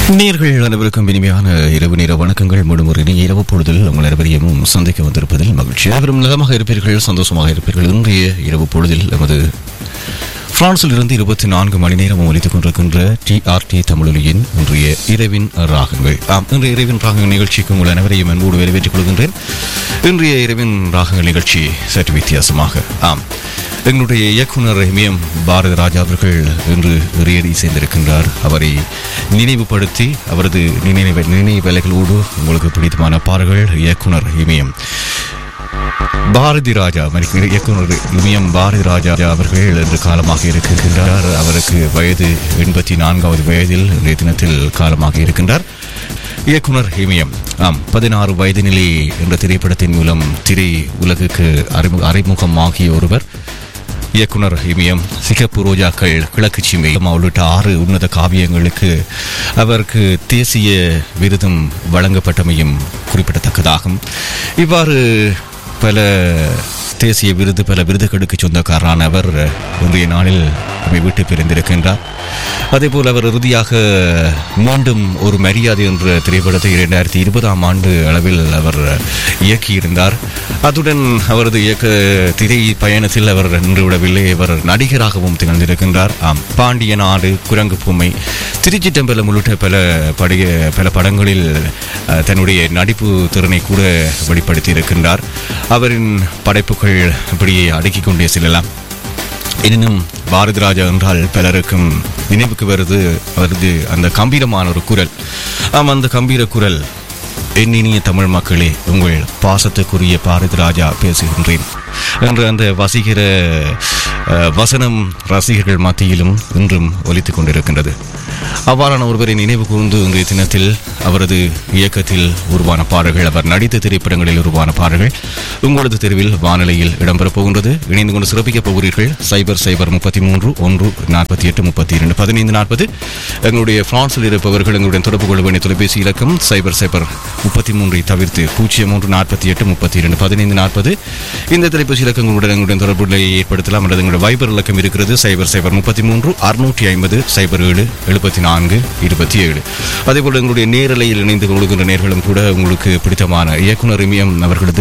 நேர்கள் அனைவருக்கும் இனிமையான இரவு நேர வணக்கங்கள் மீண்டும் ஒரு இனிய இரவு பொழுதில் உங்கள் அனைவரையும் சந்திக்க வந்திருப்பதில் மகிழ்ச்சி அனைவரும் நலமாக இருப்பீர்கள் சந்தோஷமாக இருப்பீர்கள் இன்றைய இரவு பொழுதில் நமது பிரான்சில் இருந்து இருபத்தி நான்கு மணி நேரம் ஒலித்துக் கொண்டிருக்கின்ற டிஆர்டி தமிழொலியின் இன்றைய இரவின் ராகங்கள் ஆம் இன்றைய இரவின் ராகங்கள் நிகழ்ச்சிக்கு உங்கள் அனைவரையும் அன்போடு வரவேற்றுக் கொள்கின்றேன் இன்றைய இரவின் ராகங்கள் நிகழ்ச்சி சற்று வித்தியாசமாக ஆம் எங்களுடைய இயக்குனர் எம் பாரத ராஜா அவர்கள் இன்று ரியடி சேர்ந்திருக்கின்றார் அவரை நினைவுபடுத்தி அவரது நினைவு நினைவேலைகளோடு உங்களுக்கு பிடித்தமான பாடல்கள் இயக்குனர் இமயம் பாரதி ராஜா மன்னிக்க- இயக்குனர் இமயம் பாரதி ராஜா அவர்கள் இன்று காலமாக இருக்கின்றார் அவருக்கு வயது எண்பத்தி நான்காவது வயதில் இன்றைய தினத்தில் காலமாக இருக்கின்றார் இயக்குனர் இமயம் ஆம் பதினாறு வயதினிலே என்ற திரைப்படத்தின் மூலம் திரை உலகுக்கு அறிமுக அறிமுகமாகிய ஒருவர் இயக்குனர் இமயம் சிகப்பு ரோஜாக்கள் கிழக்கு சீமை உள்ளிட்ட ஆறு உன்னத காவியங்களுக்கு அவருக்கு தேசிய விருதும் வழங்கப்பட்டமையும் குறிப்பிடத்தக்கதாகும் இவ்வாறு பல தேசிய விருது பல விருதுகளுக்கு சொந்தக்காரரான அவர் இன்றைய நாளில் நம்மை விட்டு பிரிந்திருக்கின்றார் அதேபோல் அவர் இறுதியாக மீண்டும் ஒரு மரியாதை என்ற திரைப்படத்தை இரண்டாயிரத்தி இருபதாம் ஆண்டு அளவில் அவர் இயக்கியிருந்தார் அதுடன் அவரது இயக்க திரை பயணத்தில் அவர் நின்றுவிடவில்லை அவர் நடிகராகவும் திகழ்ந்திருக்கின்றார் ஆம் பாண்டிய நாடு குரங்கு பொம்மை திருச்சிட்டம்பலம் உள்ளிட்ட பல படைய பல படங்களில் அஹ், தன்னுடைய நடிப்பு திறனை கூட வெளிப்படுத்தி இருக்கின்றார் அவரின் படைப்புகள் அப்படியே அடுக்கிக் கொண்டே செல்லலாம் எனினும் பாரதி ராஜா என்றால் பலருக்கும் நினைவுக்கு வருது வருது அந்த கம்பீரமான ஒரு குரல் ஆம் அந்த கம்பீர குரல் என் இனிய தமிழ் மக்களே உங்கள் பாசத்துக்குரிய பாரதி ராஜா பேசுகின்றேன் என்று அந்த வசீகர அஹ், வசனம் ரசிகர்கள் மத்தியிலும் இன்றும் ஒலித்துக் கொண்டிருக்கின்றது அவ்வாறான ஒருவரை நினைவு கூர்ந்து இன்றைய தினத்தில் அவரது இயக்கத்தில் உருவான பாடல்கள் அவர் நடித்த திரைப்படங்களில் உருவான பாடல்கள் உங்களது தெருவில் வானிலையில் இடம்பெறப் போகின்றது இணைந்து கொண்டு சிறப்பிக்கப் போகிறீர்கள் சைபர் சைபர் முப்பத்தி மூன்று ஒன்று நாற்பத்தி எட்டு முப்பத்தி இரண்டு பதினைந்து நாற்பது எங்களுடைய பிரான்சில் இருப்பவர்கள் எங்களுடன் தொடர்பு கொள்ள வேண்டிய தொலைபேசி இலக்கம் சைபர் சைபர் முப்பத்தி மூன்றை தவிர்த்து பூஜ்ஜியம் மூன்று நாற்பத்தி எட்டு முப்பத்தி இரண்டு பதினைந்து நாற்பது இந்த தொலைபேசி இலக்கங்களுடன் எங்களுடன் தொடர்புகளை ஏற்படுத்தலாம் அல்லது எங்களுடைய வைபர் இலக்கம் இருக்கிறது சைபர் சைபர் முப்பத்தி மூன்று அறுநூற்றி ஐம்பது சைபர் ஏழு எழுபத்தி நான்கு இருபத்தி ஏழு அதேபோல் எங்களுடைய நேரலையில் இணைந்து கொள்கின்ற நேர்களும் கூட உங்களுக்கு பிடித்தமான இயக்குனர் இமயம் அவர்களது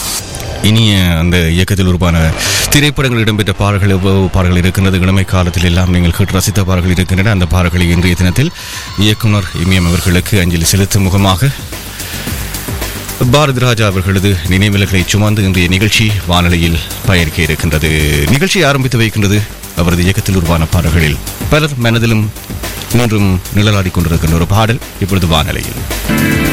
இனிய அந்த இயக்கத்தில் உருவான திரைப்படங்கள் இடம்பெற்ற பாடல்கள் எவ்வளவு பாடல்கள் இருக்கின்றது இளமை காலத்தில் எல்லாம் நீங்கள் கேட்டு ரசித்த பாடல்கள் இருக்கின்றன அந்த பாடல்களை இன்றைய தினத்தில் இயக்குனர் இமயம் அவர்களுக்கு அஞ்சலி செலுத்தும் முகமாக பாரதி ராஜா அவர்களது நினைவிலகளை சுமந்து இன்றைய நிகழ்ச்சி வானொலியில் பயணிக்க இருக்கின்றது நிகழ்ச்சி ஆரம்பித்து வைக்கின்றது அவரது இயக்கத்தில் உருவான பாடல்களில் பலர் மனதிலும் இன்றும் நிழலாடிக் கொண்டிருக்கின்ற ஒரு பாடல் இப்பொழுது வானொலியில்